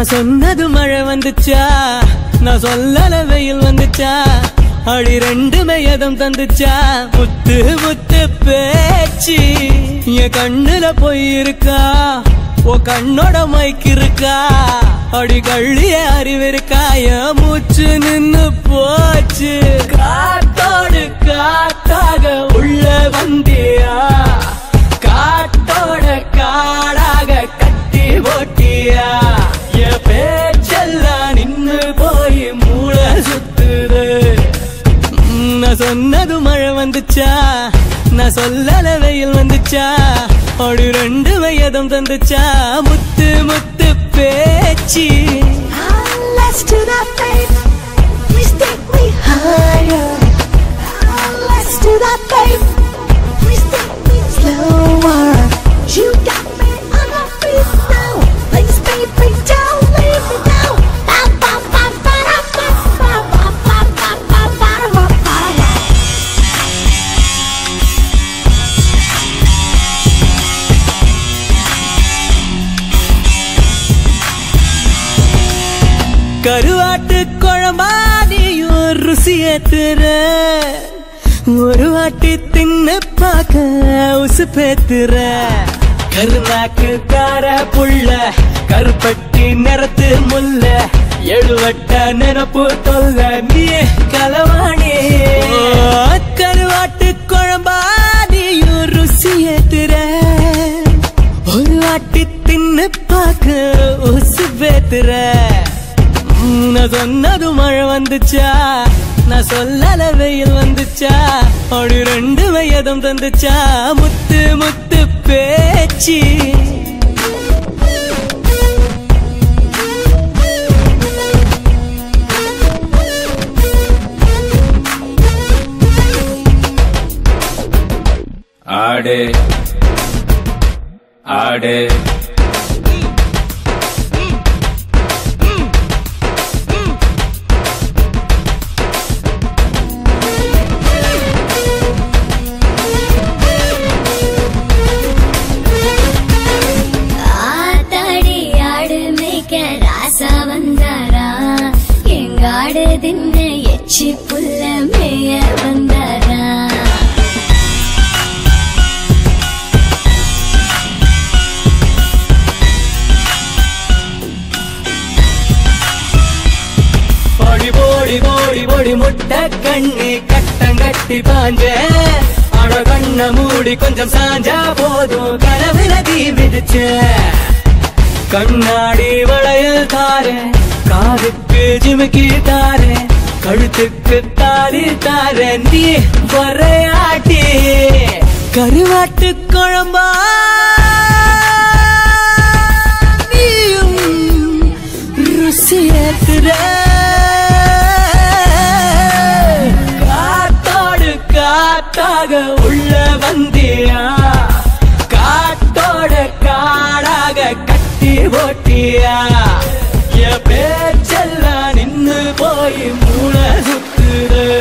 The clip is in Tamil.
நான் சொன்னது மழை வந்துச்சா நான் சொல்லல வெயில் வந்துச்சா அடி ரெண்டுமே எதம் தந்துச்சா முத்து முத்து பேச்சு என் கண்ணுல போய் இருக்கா ஓ கண்ணோட மைக்கு இருக்கா அடி கள்ளிய அறிவு இருக்கா என் மூச்சு நின்னு போச்சு காத்தோடு காத்தாக உள்ள வந்தியா காட்டோட காடாக கட்டி போட்டியா என் பேச்செல்லாம் நின்னு போய் மூளை சுத்துது ம், நான் சொன்னது மழை வந்துச்சா நான் சொல்லல வெயில் வந்துச்சா அப்படி ரெண்டு வயதும் தந்துச்சா முத்து முத்து பேச்சு Let's do that, babe. Please take me higher. Let's do that, babe. Please take me slower. You got me on my feet now. Please, baby, don't leave me now. Ba, ba, ba, ba, da, ba, ba, ba, ba, ba, ba, ba, da, ba, ba, da. கருவாட்டு குழம்பா நீயும் ருசி ஏத்துற ஒரு வாட்டி தின்னு பார்க்க உசு பேத்துற கருநாக்கு கார புள்ள கருப்பட்டி நிறத்து முல்ல எழுவட்ட நினப்பு தொல்ல நீ கலவாணி கருவாட்டு குழம்பா நீயும் ருசி ஏத்துற ஒரு வாட்டி தின்னு பார்க்க உசு பேத்துற ம், நான் சொன்னது மழை வந்துச்சா நான் சொல்லல வெயில் வந்துச்சா அப்படி ரெண்டு வயதும் தந்துச்சா முத்து முத்து பேச்சு ஆடு ஆடு ஆத்தாடி ஆடு மேய்க்க ராசா வந்தாரா எங்க ஆடு தின்ன எச்சி புல்ல மேய வந்தாரா போடி போடி போடி போடி முட்டை கண்ணி கட்டம் கட்டி பாஞ்ச அட கண்ண மூடி கொஞ்சம் சாஞ்சா போதும் கனவுல தீ விதிச்ச கண்ணாடி வளையல் தார காதுக்கு ஜிமுக்கி தார கழுத்துக்கு தாரி தார நீ வரையாட்டி கருவாட்டு குழம்பா நீயும் ருசியத்துற காத்தோடு காத்தாக உள்ள வந்தியா காட்டோட காடாக கட்டி போட்டியா என் பேச்செல்லாம் நின்னு போய் மூளை சுத்துது